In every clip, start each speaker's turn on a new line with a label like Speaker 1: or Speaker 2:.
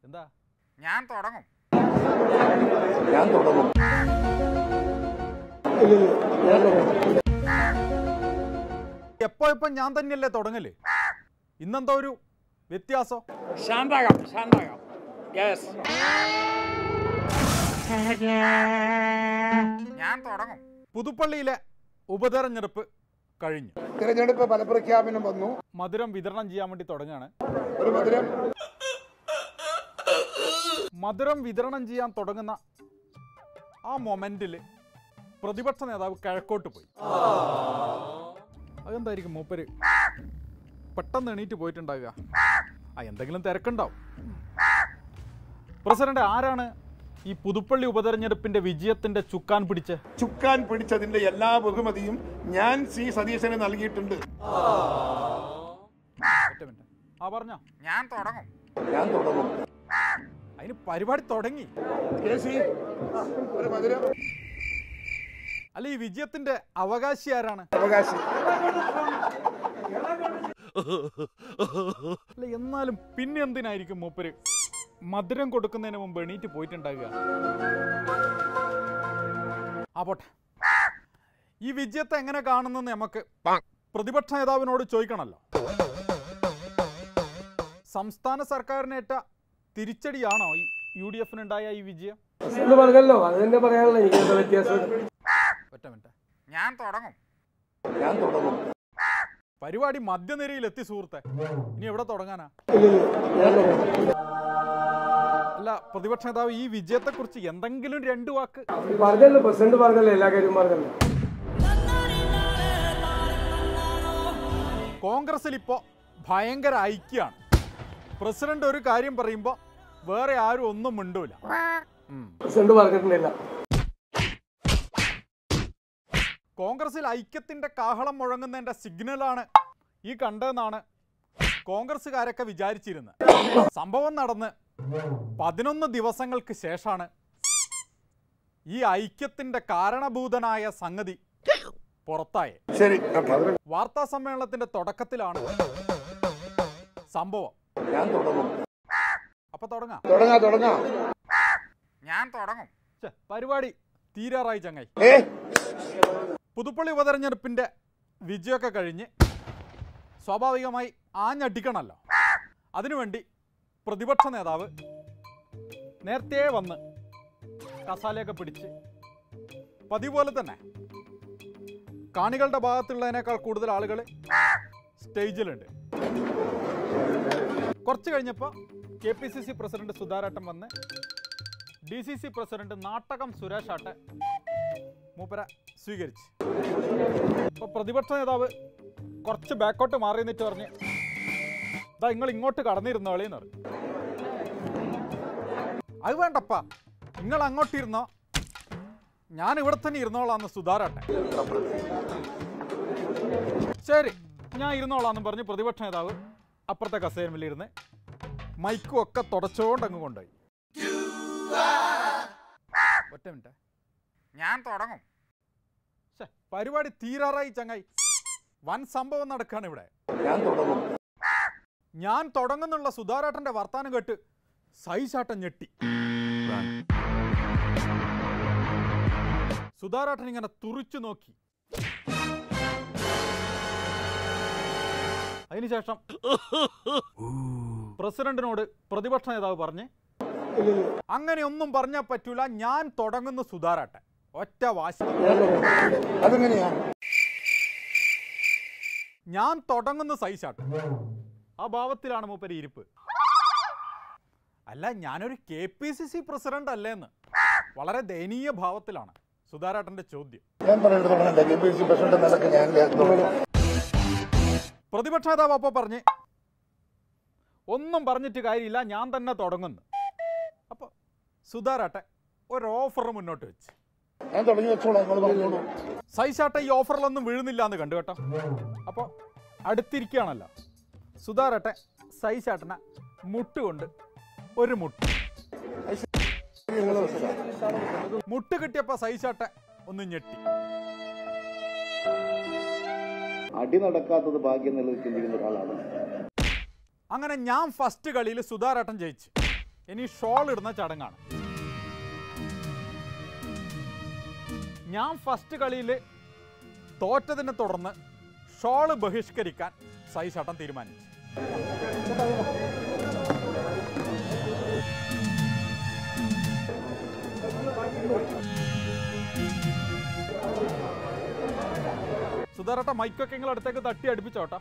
Speaker 1: എന്താ
Speaker 2: ഞാൻ തുടങ്ങും
Speaker 3: ഞാൻ തുടങ്ങും
Speaker 1: എപ്പോ ഇപ്പൊ ഞാൻ തന്നെയല്ലേ തുടങ്ങല് ഇന്നെന്താ ഒരു വ്യത്യാസം
Speaker 4: ശാന്താകാം ശാന്താകാം യെസ്
Speaker 2: ഞാൻ തുടങ്ങും
Speaker 1: പുതുപ്പള്ളിയിലെ ഉപതെരഞ്ഞെടുപ്പ് കഴിഞ്ഞു
Speaker 3: തിരഞ്ഞെടുപ്പ് ഫലപ്രഖ്യാപനം വന്നു
Speaker 1: മധുരം വിതരണം ചെയ്യാൻ വേണ്ടി തുടങ്ങുകയാണ്
Speaker 3: ഒരു മധുരം
Speaker 1: മധുരം വിതരണം ചെയ്യാൻ തുടങ്ങുന്ന ആ മൊമെന്റിൽ പ്രതിപക്ഷ നേതാവ് കിഴക്കോട്ട് പോയി അതെന്തായിരിക്കും മൂപ്പര് പെട്ടെന്ന് എണീറ്റ് പോയിട്ടുണ്ടാകുക ആ എന്തെങ്കിലും തിരക്കുണ്ടാവും പ്രസിഡന്റ് ആരാണ് ഈ പുതുപ്പള്ളി ഉപതെരഞ്ഞെടുപ്പിന്റെ വിജയത്തിന്റെ ചുക്കാൻ പിടിച്ച്
Speaker 3: ചുക്കാൻ പിടിച്ചതിന്റെ എല്ലാ ബഹുമതിയും ഞാൻ സി സതീശന് നൽകിയിട്ടുണ്ട്
Speaker 1: ഒറ്റ മിനിറ്റ് ആ പറഞ്ഞോ
Speaker 2: ഞാൻ തുടങ്ങും
Speaker 3: ഞാൻ തുടങ്ങും
Speaker 1: അതിന് പരിപാടി തുടങ്ങി
Speaker 3: കെ സി ഒരു മധുരം
Speaker 1: അല്ല ഈ വിജയത്തിന്റെ അവകാശി ആരാണ്
Speaker 3: അവകാശി
Speaker 1: അല്ല എന്നാലും പിന്നെ എന്തിനായിരിക്കും മൂപ്പര് മധുരം കൊടുക്കുന്നതിന് മുമ്പ് എണീറ്റ് പോയിട്ടുണ്ടാകുക ആ പോട്ടെ ഈ വിജയത്തെ എങ്ങനെ കാണുന്നെന്ന് നമുക്ക് പ്രതിപക്ഷ നേതാവിനോട് ചോദിക്കണമല്ലോ സംസ്ഥാന സർക്കാരിനേറ്റ തിരിച്ചടിയാണോ ഈ യു ഡി എഫിനുണ്ടായ ഈ വിജയം
Speaker 5: എന്ന് പറഞ്ഞല്ലോ അത് തന്നെ പറയാനുള്ള എനിക്ക് എന്താ വ്യത്യാസം
Speaker 1: ഒറ്റ മിനിറ്റ്
Speaker 2: ഞാൻ തുടങ്ങും
Speaker 3: ഞാൻ തുടങ്ങും
Speaker 1: പരിപാടി മധ്യനിരയിൽ എത്തി സുഹൃത്തെ ഇനി എവിടെ തുടങ്ങാനാ അല്ല പ്രതിപക്ഷ നേതാവ് ഈ വിജയത്തെക്കുറിച്ച് എന്തെങ്കിലും രണ്ട് വാക്ക്
Speaker 5: പറഞ്ഞല്ലോ പ്രസിഡന്റ് പറഞ്ഞല്ലോ എല്ലാ കാര്യവും പറഞ്ഞല്ലോ
Speaker 1: കോൺഗ്രസിൽ ഇപ്പോൾ ഭയങ്കര ഐക്യമാണ് പ്രസിഡന്റ് ഒരു കാര്യം പറയുമ്പോൾ വേറെ ആരും ഒന്നും മിണ്ടൂല ഉം.
Speaker 5: പ്രസിഡന്റ് പറഞ്ഞിട്ടുണ്ടില്ല
Speaker 1: കോൺഗ്രസിൽ ഐക്യത്തിന്റെ കാഹളം മുഴങ്ങുന്നതിന്റെ സിഗ്നലാണ് ഈ കണ്ടതെന്നാണ് കോൺഗ്രസ്സുകാരൊക്കെ വിചാരിച്ചിരുന്നത് സംഭവം നടന്ന് പതിനൊന്ന് ദിവസങ്ങൾക്ക് ശേഷമാണ് ഈ ഐക്യത്തിന്റെ കാരണഭൂതനായ സംഗതി പുറത്തായേ
Speaker 3: ശരി ഓക്കെ
Speaker 1: വാർത്താ സമ്മേളനത്തിന്റെ തുടക്കത്തിലാണ് സംഭവം
Speaker 3: ഞാൻ തുടങ്ങും
Speaker 1: അപ്പൊ തുടങ്ങാം
Speaker 3: തുടങ്ങാ തുടങ്ങാം
Speaker 2: ഞാൻ തുടങ്ങും
Speaker 1: ഛെ, പരിപാടി തീരാറായി ചങ്ങായി
Speaker 3: ഏ
Speaker 1: പുതുപ്പള്ളി ഉപതെരഞ്ഞെടുപ്പിന്റെ വിജയമൊക്കെ കഴിഞ്ഞ് സ്വാഭാവികമായി ആഞ്ഞടിക്കണമല്ലോ അതിനുവേണ്ടി പ്രതിപക്ഷ നേതാവ് നേരത്തെ വന്ന് കസാലയൊക്കെ പിടിച്ച് പതിവ് പോലെ തന്നെ കാണികളുടെ ഭാഗത്തുള്ളതിനേക്കാൾ കൂടുതൽ ആളുകൾ സ്റ്റേജിലുണ്ട് കുറച്ച് കഴിഞ്ഞപ്പോൾ K P C C president Sudharattan വന്ന് D C C president Nattakam Suresh ആട്ടെ മൂപ്പര സ്വീകരിച്ച് ഇപ്പൊ പ്രതിപക്ഷ നേതാവ് കുറച്ച് ബാക്കോട്ട് മാറി നിന്നിട്ട് പറഞ്ഞ് ഇതാ നിങ്ങൾ ഇങ്ങോട്ട് കടന്നിരുന്നോളീന്ന് പറഞ്ഞു അത് വേണ്ടപ്പാ നിങ്ങൾ അങ്ങോട്ട് ഇരുന്നോ ഞാൻ ഇവിടെ തന്നെ ഇരുന്നോളാന്ന് സുധാരാട്ടെ ശരി ഞാൻ ഇരുന്നോളാന്ന് പറഞ്ഞ് പ്രതിപക്ഷ നേതാവ് അപ്പുറത്തെ കസേരമിലിരുന്ന് മൈക്കും ഒക്കെ തുടച്ചോണ്ട് അങ്ങ് കൊണ്ടുപോയി ഒറ്റ മിനിറ്റ്
Speaker 2: ഞാൻ തുടങ്ങും
Speaker 1: ശ്ശെ, പരിപാടി തീരാറായി ചങ്ങായി വൻ സംഭവം നടക്കാണ് ഇവിടെ
Speaker 3: ഞാൻ തുടങ്ങും
Speaker 1: ഞാൻ തുടങ്ങുന്നുള്ള സുധാരാട്ടന്റെ വർത്താനം കേട്ട് സൈസാട്ടൻ ഞെട്ടി സുധാരാട്ടൻ ഇങ്ങനെ തുറിച്ചു നോക്കി അതിനുശേഷം പ്രസിഡന്റിനോട് പ്രതിപക്ഷ നേതാവ് പറഞ്ഞ് അങ്ങനെയൊന്നും പറഞ്ഞാൽ പറ്റൂല ഞാൻ തുടങ്ങുന്ന സുധാരാട്ടൻ ഒറ്റ വാശി
Speaker 3: അതെങ്ങനെയാ
Speaker 1: ഞാൻ തുടങ്ങുന്ന സൈസാട്ട് ആ ഭാവത്തിലാണ് മൂപ്പര് ഇരിപ്പ് അല്ല ഞാനൊരു K P C C president അല്ലേന്ന് വളരെ ദയനീയ ഭാവത്തിലാണ് സുധാരാട്ടന്റെ ചോദ്യം
Speaker 3: ഞാൻ പറയേണ്ടത് തുടങ്ങണ്ട കെ പി സി പ്രസിഡന്റ് നിലക്ക് ഞാൻ തുടങ്ങും
Speaker 1: പ്രതിപക്ഷ നേതാവ് അപ്പോൾ പറഞ്ഞ് ഒന്നും പറഞ്ഞിട്ട് കാര്യമില്ല ഞാൻ തന്നെ തുടങ്ങുന്നു അപ്പോൾ സുധാരാട്ടൻ ഒരു ഓഫർ മുന്നോട്ട് വെച്ച്
Speaker 3: ഞാൻ തുടങ്ങി വെച്ചോളാം നിങ്ങൾ പറഞ്ഞോളൂ
Speaker 1: സൈസാട്ട ഈ ഓഫറിലൊന്നും വീഴുന്നില്ല എന്ന് കണ്ടു കേട്ടോ അപ്പോൾ അടുത്തിരിക്കുകയാണല്ലോ സുധാരട്ടെ സൈസാട്ടനെ മുട്ടുകൊണ്ട് ഒരു മുട്ട്
Speaker 3: നിങ്ങളെ മനസ്സിലാവും
Speaker 1: മുട്ട് കിട്ടിയപ്പോൾ സൈസാട്ട ഒന്ന് ഞെട്ടി
Speaker 6: അടി നടക്കാത്തത് ഭാഗ്യം എന്നുള്ളത് ചിന്തിക്കുന്ന ഒരാളാണ്
Speaker 1: അങ്ങനെ ഞാൻ ഫസ്റ്റ് കളിയിൽ സുധാരട്ടൻ ജയിച്ചു ഇനി ഷോൾ ഇടുന്ന ചടങ്ങാണ് ഞാൻ ഫസ്റ്റ് കളിയിൽ തോറ്റതിനെ തുടർന്ന് ഷോള് ബഹിഷ്കരിക്കാൻ സൈചാട്ടം തീരുമാനിച്ചു സുധാരട്ട മൈക്കൊക്കെ നിങ്ങൾ അടുത്തേക്ക് തട്ടി അടുപ്പിച്ചോട്ടാ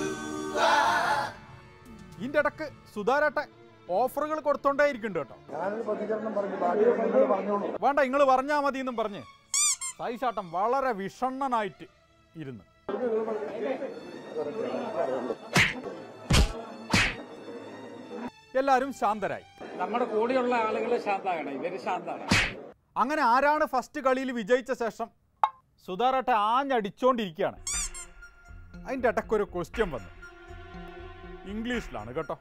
Speaker 1: ഇതിന്റെ ഇടക്ക് സുധാരട്ട ഓഫറുകൾ കൊടുത്തോണ്ടേ ഇരിക്കുന്നുണ്ട് കേട്ടോ വേണ്ട നിങ്ങൾ പറഞ്ഞാ മതി എന്നും പറഞ്ഞ് സൈശാട്ടം വളരെ വിഷണ്ണനായിട്ട് ഇരുന്ന് എല്ലാവരും ശാന്തരായി
Speaker 4: നമ്മുടെ കൂടെയുള്ള ആളുകൾ ശാന്താകണം ഇവര് ശാന്താണ്
Speaker 1: അങ്ങനെ ആരാണ് ഫസ്റ്റ് കളിയിൽ വിജയിച്ച ശേഷം സുധാരട്ട ആഞ്ഞടിച്ചോണ്ടിരിക്കുകയാണ് അതിൻ്റെ ഇടയ്ക്കൊരു ക്വസ്റ്റ്യൻ വന്നു ഇംഗ്ലീഷിലാണ് കേട്ടോ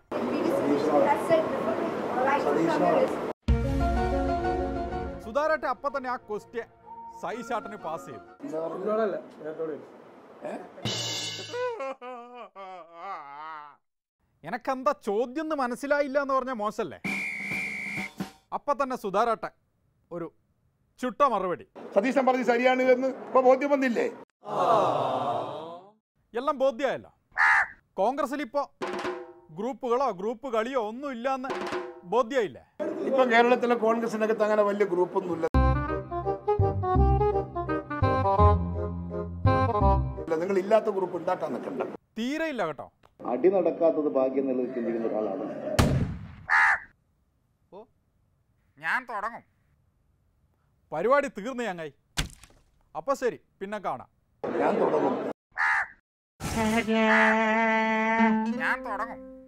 Speaker 1: സുധാരട്ട അപ്പം തന്നെ ആ ക്വസ്റ്റ്യൻ സൈശാട്ടിന് പാസ് ചെയ്തു
Speaker 5: ഇന്നോടല്ല നേരത്തോടെ
Speaker 1: എനക്കെന്താ ചോദ്യം എന്ന് മനസ്സിലായില്ല എന്ന് പറഞ്ഞ മോശല്ലേ അപ്പൊ തന്നെ സുധാരട്ട ഒരു ചുട്ട മറുപടി
Speaker 3: സതീശൻ പറഞ്ഞ് ശരിയാണ് എന്ന് ഇപ്പൊ ബോധ്യം വന്നില്ലേ
Speaker 1: എല്ലാം ബോധ്യമായല്ലോ കോൺഗ്രസിൽ ഇപ്പോ ഗ്രൂപ്പുകളോ ഗ്രൂപ്പ് കളിയോ ഒന്നും ഇല്ലാന്ന് ബോധ്യമായില്ലേ
Speaker 3: ഇപ്പൊ കേരളത്തിലെ കോൺഗ്രസിനകത്ത് അങ്ങനെ വലിയ ഗ്രൂപ്പൊന്നുമില്ല ഇല്ല, നിങ്ങൾ ഇല്ലാത്ത ഗ്രൂപ്പ് ഉണ്ടാക്കാൻ നിൽക്കണ്ട
Speaker 1: തീരെ ഇല്ല കേട്ടോ
Speaker 6: അടി നടക്കാത്തത് ഭാഗ്യം എന്നുള്ളത് ചിന്തിക്കുന്ന ഒരാളാണ്
Speaker 2: ഞാൻ തുടങ്ങും
Speaker 1: പരിപാടി തീർന്നു ഞങ്ങായി അപ്പൊ ശരി പിന്നെ കാണാം
Speaker 3: ഞാൻ തുടങ്ങും
Speaker 2: ഞാൻ തുടങ്ങും